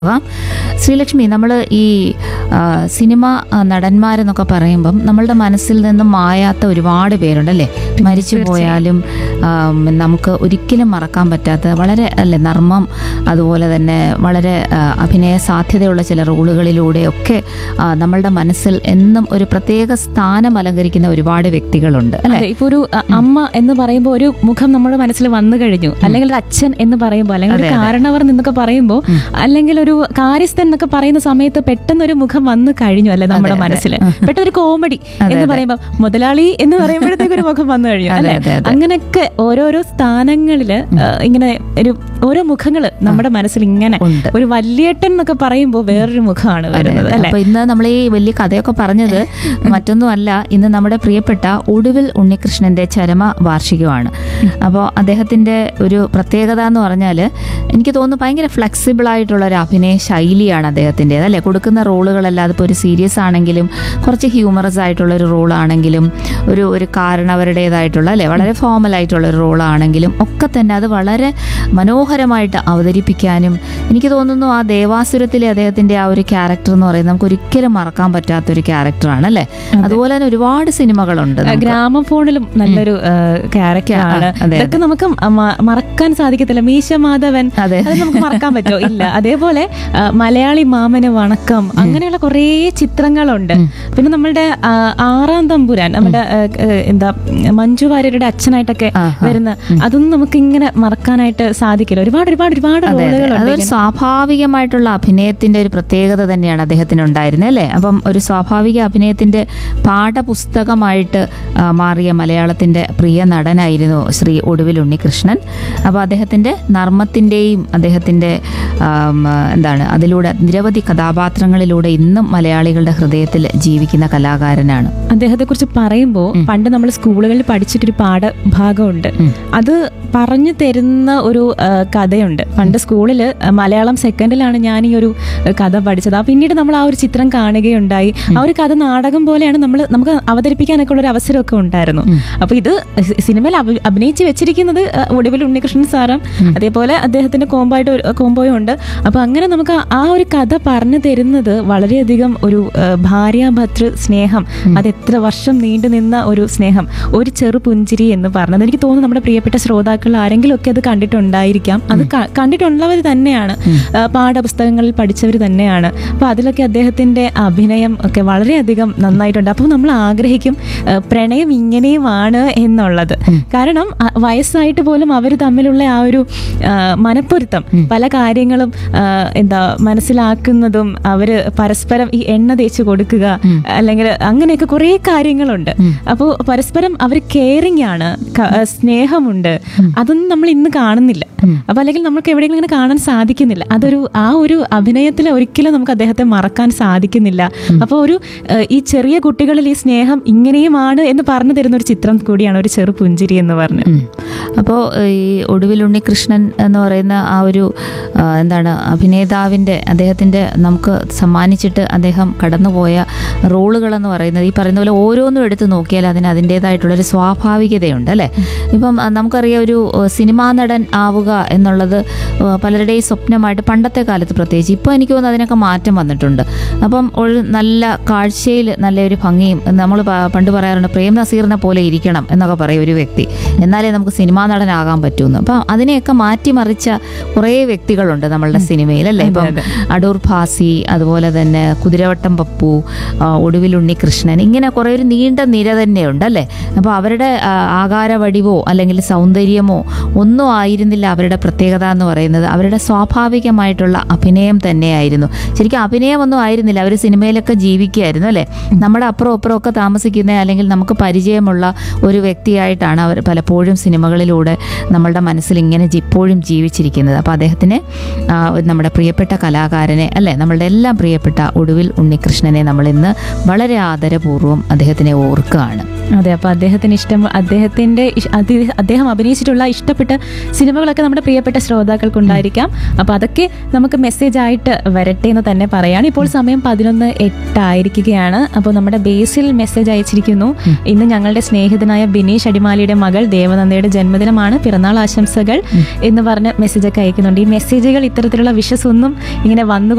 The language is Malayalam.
പോകാം ശ്രീലക്ഷ്മി നമ്മൾ ഈ ആ, സിനിമ ആ, നടന്മാരെന്നൊക്കെ പറയുമ്പം നമ്മളുടെ മനസ്സിൽ നിന്നും മായാത്ത ഒരുപാട് പേരുണ്ടല്ലേ മരിച്ചു പോയാലും ആം, നമുക്ക് ഒരിക്കലും മറക്കാൻ പറ്റാത്ത വളരെ അല്ലെ നർമ്മം അതുപോലെ തന്നെ വളരെ ആ, അഭിനയ സാധ്യതയുള്ള ചില റോളുകളിലൂടെയൊക്കെ ആ, നമ്മളുടെ മനസ്സിൽ എന്നും ഒരു പ്രത്യേക സ്ഥാനം അലങ്കരിക്കുന്ന ഒരുപാട് വ്യക്തികളുണ്ട് അല്ലെ അതെ ഇപ്പൊ ഒരു അ, അമ്മ എന്ന് പറയുമ്പോൾ ഒരു മുഖം നമ്മുടെ മനസ്സിൽ വന്നു കഴിഞ്ഞു അല്ലെങ്കിൽ ഒരു അച്ഛൻ എന്ന് പറയുമ്പോൾ അല്ലെങ്കിൽ ഒരു അതെ, അതെ. കാരണവർ എന്നൊക്കെ പറയുമ്പോൾ അല്ലെങ്കിൽ ഒരു കാര്യസ്ഥൻ എന്നൊക്കെ പറയുന്ന സമയത്ത് പെട്ടെന്ന് ഒരു മുഖം വന്നു കഴിഞ്ഞു അല്ലെ നമ്മുടെ അതെ, അതെ. മനസ്സിൽ പെട്ടെന്ന് ഒരു കോമഡി അതെ, എന്ന് അതെ. പറയുമ്പോൾ മുതലാളി എന്ന് പറയുമ്പോഴത്തേക്ക് ഒരു മുഖം വന്നു കഴിഞ്ഞു അതെ, അല്ലെ അതെ, അതെ. അങ്ങനെയൊക്കെ ഓരോരോ സ്ഥാനങ്ങളില് ആ, ഇങ്ങനെ ഒരു ഓരോ മുഖങ്ങള് നമ്മുടെ മനസ്സിൽ ഇങ്ങനെ ഉണ്ട്. ഒരു വല്യേട്ടൻ എന്നൊക്കെ പറയുമ്പോൾ വേറൊരു മുഖമാണ് വരുന്നത് അല്ലെ അപ്പൊ ഇന്ന് നമ്മൾ ഈ വലിയ കഥയൊക്കെ പറഞ്ഞത് മറ്റൊന്നുമല്ല ഇന്ന് നമ്മുടെ പ്രിയപ്പെട്ട ഒടുവിൽ ഉണ്ണികൃഷ്ണന്റെ ചരമ വാർഷികമാണ് അപ്പോൾ അദ്ദേഹത്തിന്റെ ഒരു പ്രത്യേകത എന്ന് പറഞ്ഞാൽ എനിക്ക് തോന്നുന്നു ഭയങ്കര ഫ്ലെക്സിബിൾ ആയിട്ടുള്ള ഒരു അഭിനയ ശൈലിയാണ് അദ്ദേഹത്തിൻ്റെത് അല്ലേ കൊടുക്കുന്ന റോളുകളല്ലാതെ ഇപ്പോൾ ഒരു സീരിയസ് ആണെങ്കിലും കുറച്ച് ഹ്യൂമറസ് ആയിട്ടുള്ള ഒരു റോളാണെങ്കിലും ഒരു ഒരു കാരണവരുടേതായിട്ടുള്ള അല്ലേ വളരെ ഫോമൽ ആയിട്ടുള്ള ഒരു റോളാണെങ്കിലും ഒക്കെ തന്നെ അത് വളരെ മനോഹരമായിട്ട് അവതരിപ്പിക്കാനും എനിക്ക് തോന്നുന്നു ആ ദേവാസുരത്തിലെ അദ്ദേഹത്തിന്റെ ആ ഒരു ക്യാരക്ടർ എന്ന് പറയുന്നത് നമുക്ക് ഒരിക്കലും മറക്കാൻ പറ്റാത്ത ഒരു ക്യാരക്ടറാണ് അല്ലേ അതുപോലെ തന്നെ ഒരുപാട് സിനിമകളുണ്ട് നമുക്ക്. ഗ്രാമഫോണിലും നല്ലൊരു ക്യാരക്ടറാണ് ആ, അതെ, ഇതൊക്കെ നമുക്ക് മ- മറക്കാൻ സാധിക്കത്തില്ല മീശ മാധവൻ അതെ. അത് നമുക്ക് മറക്കാൻ പറ്റോ ഇല്ല അതേപോലെ ആ, മലയാളി മാമന് വണക്കം അങ്ങനെയുള്ള കുറേ ചിത്രങ്ങളുണ്ട് പിന്നെ നമ്മളുടെ ആ, ആറാം തമ്പുരാൻ നമ്മുടെ ആ, ആ, എന്താ മഞ്ജു വാര്യരുടെ അച്ഛനായിട്ടൊക്കെ ആ, ആ. വരുന്ന അതൊന്നും നമുക്ക് ഇങ്ങനെ മറക്കാനായിട്ട് സാധിക്കില്ല ഒരുപാട് ഒരുപാട് ഒരുപാട് അതെ അതെ റോളുകളുണ്ട് അതൊരു സ്വാഭാവികമായിട്ടുള്ള അഭിനയത്തിന്റെ ഒരു പ്രത്യേകത തന്നെയാണ് അദ്ദേഹത്തിന് ഉണ്ടായിരുന്നത് അല്ലേ അപ്പം ഒരു സ്വാഭാവിക അഭിനയത്തിന്റെ പാഠപുസ്തകമായിട്ട് ആ, മാറിയ മലയാളത്തിന്റെ പ്രിയ നടനായിരുന്നു ശ്രീ ഒടുവിൽ ഉണ്ണികൃഷ്ണൻ അപ്പോൾ അദ്ദേഹത്തിന്റെ നർമ്മത്തിന്റെയും അദ്ദേഹത്തിന്റെ ആം, എന്താണ് അതിലൂടെ നിരവധി കഥാപാത്രങ്ങളിലൂടെ ഇന്നും മലയാളികളുടെ ഹൃദയത്തിൽ ജീവിക്കുന്ന കലാകാരനാണ് അദ്ദേഹത്തെ കുറിച്ച് പറയുമ്പോൾ പണ്ട് നമ്മൾ സ്കൂളുകളിൽ പഠിച്ചിട്ടൊരു പാഠഭാഗമുണ്ട് അത് പറഞ്ഞു തരുന്ന ഒരു ആ, കഥയുണ്ട് പണ്ട് സ്കൂളിൽ മലയാളം സെക്കൻഡിലാണ് ഞാൻ ഈ ഒരു ആ, കഥ പഠിച്ചത് ആ പിന്നീട് നമ്മൾ ആ ഒരു ചിത്രം കാണുകയുണ്ടായി ആ ഒരു കഥ നാടകം പോലെയാണ് നമ്മൾ നമുക്ക് അവതരിപ്പിക്കാനൊക്കെ ഉള്ള ഒരു അവസരമൊക്കെ ഉണ്ടായിരുന്നു അപ്പൊ ഇത് സി- സിനിമയിൽ അഭി- അഭിനയിച്ച് വെച്ചിരിക്കുന്നത് ആ, ഒടുവിൽ ഉണ്ണികൃഷ്ണൻ സാറും അതേപോലെ അദ്ദേഹത്തിന്റെ കോമ്പായിട്ട് ഒരു കോമ്പോയും ഉണ്ട് അപ്പൊ അങ്ങനെ നമുക്ക് ആ ഒരു കഥ പറഞ്ഞു തരുന്നത് വളരെയധികം ഒരു ആ, ഭാര്യാഭർത്തൃ സ്നേഹം അത് എത്ര വർഷം നീണ്ടു നിന്ന ഒരു സ്നേഹം ഒരു ചെറു പുഞ്ചിരി എന്ന് പറഞ്ഞത് എനിക്ക് തോന്നുന്നു നമ്മുടെ പ്രിയപ്പെട്ട ശ്രോതാക്കൾ ആരെങ്കിലും ഒക്കെ അത് കണ്ടിട്ടുണ്ടായിരിക്കാം അത് ക- കണ്ടിട്ടുള്ളവർ തന്നെയാണ് ആ, പാഠപുസ്തകങ്ങളിൽ പഠിച്ചവർ തന്നെയാണ് അപ്പൊ അതിലൊക്കെ അദ്ദേഹത്തിന്റെ അഭിനയം ഒക്കെ വളരെയധികം നന്നായിട്ടുണ്ട് അപ്പോൾ നമ്മൾ ആഗ്രഹിക്കും ആ, പ്രണയം ഇങ്ങനെയുമാണ് എന്നുള്ളത് കാരണം ആ, വയസ്സായിട്ട് പോലും അവർ തമ്മിലുള്ള ആ ഒരു ആ, മനപ്പൊരുത്തം പല കാര്യങ്ങളും ആ, എന്താ മനസ്സിലാക്കുന്നതും അവര് പരസ്പരം ഈ എണ്ണ തേച്ച് കൊടുക്കുക അല്ലെങ്കിൽ അങ്ങനെയൊക്കെ കുറേ കാര്യങ്ങളുണ്ട് അപ്പോൾ പരസ്പരം അവർ കെയറിങ് ആണ് ക- ആ, സ്നേഹമുണ്ട് അതൊന്നും നമ്മൾ ഇന്ന് കാണുന്നില്ല അപ്പൊ അല്ലെങ്കിൽ നമുക്ക് എവിടെയെങ്കിലും ഇങ്ങനെ കാണാൻ സാധിക്കുന്നില്ല അതൊരു ആ ഒരു അഭിനയത്തിൽ ഒരിക്കലും നമുക്ക് അദ്ദേഹത്തെ മറക്കാൻ സാധിക്കുന്നില്ല അപ്പോൾ ഒരു ആ, ഈ ചെറിയ കുട്ടികളിൽ ഈ സ്നേഹം ഇങ്ങനെയുമാണ് എന്ന് പറഞ്ഞു തരുന്ന ഒരു ചിത്രം കൂടിയാണ് ഒരു ചെറു പുഞ്ചിരി എന്ന് പറഞ്ഞു അപ്പോൾ ഈ ഒടുവിൽ ഉണ്ണികൃഷ്ണൻ എന്ന് പറയുന്ന ആ ഒരു ആ, എന്താണ് അഭിനേതാവിൻ്റെ അദ്ദേഹത്തിൻ്റെ നമുക്ക് സമ്മാനിച്ചിട്ട് അദ്ദേഹം കടന്നുപോയ റോളുകളെന്ന് പറയുന്നത് ഈ പറയുന്ന പോലെ ഓരോന്നും എടുത്ത് നോക്കിയാൽ അതിന് അതിൻ്റേതായിട്ടുള്ളൊരു സ്വാഭാവികതയുണ്ട് അല്ലേ ഇപ്പം ആ, നമുക്കറിയാം ഒരു ആ, സിനിമാ നടൻ ആവുക എന്നുള്ളത് ആ, പലരുടെയും സ്വപ്നമായിട്ട് പണ്ടത്തെ കാലത്ത് പ്രത്യേകിച്ച് ഇപ്പോൾ എനിക്ക് തോന്നുന്നു അതിനൊക്കെ മാറ്റം വന്നിട്ടുണ്ട് അപ്പം ഒരു നല്ല കാഴ്ചയിൽ നല്ലൊരു ഭംഗിയും നമ്മൾ പണ്ട് പറയാറുണ്ട് പ്രേം നസീറിനെ പോലെ ഇരിക്കണം എന്നൊക്കെ പറയും ഒരു വ്യക്തി എന്നാലേ നമുക്ക് സിനിമാ നടനാകാൻ പറ്റുമെന്ന് അപ്പം അതിനെയൊക്കെ മാറ്റിമറിച്ച കുറേ വ്യക്തികളുണ്ട് നമ്മളുടെ സിനിമയിൽ അല്ലേ ഇപ്പം അടൂർ ഭാസി അതുപോലെ തന്നെ കുതിരവട്ടം പപ്പു ആ, ഒടുവിൽ ഉണ്ണികൃഷ്ണൻ ഇങ്ങനെ കുറേ ഒരു നീണ്ട നിര തന്നെയുണ്ട് അല്ലേ അപ്പോൾ അവരുടെ ആ, ആകാര വടിവോ അല്ലെങ്കിൽ സൗന്ദര്യമോ ഒന്നും ആയിരുന്നില്ല അവരുടെ പ്രത്യേകത എന്ന് പറയുന്നത് അവരുടെ സ്വാഭാവികമായിട്ടുള്ള അഭിനയം തന്നെയായിരുന്നു ശരിക്കും അഭിനയമൊന്നും ആയിരുന്നില്ല അവർ സിനിമയിലൊക്കെ ജീവിക്കുകയായിരുന്നു അല്ലേ നമ്മുടെ അപ്പുറം അപ്പുറം ഒക്കെ താമസിക്കുന്ന അല്ലെങ്കിൽ നമുക്ക് പരിചയമുള്ള ഒരു വ്യക്തിയായിട്ടാണ് അവർ പലപ്പോഴും സിനിമകളിലൂടെ നമ്മളുടെ മനസ്സിൽ ഇങ്ങനെ ജി- ഇപ്പോഴും ജീവിച്ചിരിക്കുന്നത് അപ്പോൾ അദ്ദേഹത്തിന് ആ, നമ്മുടെ പ്രിയപ്പെട്ട കലാകാരനെ അല്ലേ നമ്മളുടെ എല്ലാം പ്രിയപ്പെട്ട ഒടുവിൽ ഉണ്ണികൃഷ്ണനെ നമ്മൾ ഇന്ന് വളരെ ആദരപൂർവ്വം അദ്ദേഹത്തിനെ ഓർക്കുകയാണ് അതെ അപ്പൊ അദ്ദേഹത്തിന് ഇഷ്ടം അദ്ദേഹത്തിന്റെ ഇഷ്- അതി- അദ്ദേഹം അഭിനയിച്ചിട്ടുള്ള ഇഷ്ടപ്പെട്ട സിനിമകളൊക്കെ നമ്മുടെ പ്രിയപ്പെട്ട ശ്രോതാക്കൾക്കുണ്ടായിരിക്കാം അപ്പൊ അതൊക്കെ നമുക്ക് മെസ്സേജ് ആയിട്ട് വരട്ടെ എന്ന് തന്നെ പറയാണ് ഇപ്പോൾ സമയം പതിനൊന്ന് എട്ടായിരിക്കുകയാണ് അപ്പോൾ നമ്മുടെ ബേസിൽ മെസ്സേജ് അയച്ചിരിക്കുന്നു ഇന്ന് ഞങ്ങളുടെ സ്നേഹിതനായ ബിനീഷ് അടിമാലിയുടെ മകൾ ദേവനന്ദയുടെ ജന്മദിനമാണ് പിറന്നാൾ ആശംസകൾ എന്ന് പറഞ്ഞ് മെസ്സേജ് ഒക്കെ അയക്കുന്നുണ്ട് ഈ മെസ്സേജുകൾ ഇത്തരത്തിലുള്ള വിഷസ് ഒന്നും ഇങ്ങനെ വന്നു